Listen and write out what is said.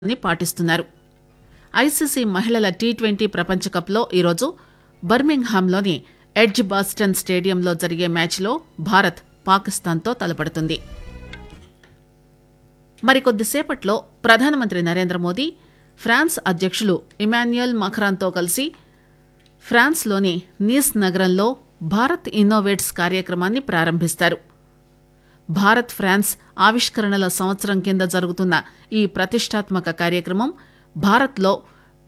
ని పాటిస్తున్నారు ఐసీసీ మహిళల టీ ట్వంటీ ప్రపంచకప్లో ఈరోజు బర్మింగ్హామ్లోని ఎడ్జ్ బాస్టన్ స్టేడియంలో జరిగే మ్యాచ్లో భారత్ పాకిస్తాన్తో తలపడుతుంది మరికొద్దిసేపట్లో ప్రధానమంత్రి నరేంద్ర మోదీ ఫ్రాన్స్ అధ్యక్షులు ఇమాన్యుయల్ మఖ్రాన్తో కలిసి ఫ్రాన్స్లోని నీస్ నగరంలో భారత్ ఇన్నోవేట్స్ కార్యక్రమాన్ని ప్రారంభిస్తారు భారత్ ఫ్రాన్స్ ఆవిష్కరణల సంవత్సరం కింద జరుగుతున్న ఈ ప్రతిష్టాత్మక కార్యక్రమం భారత్లో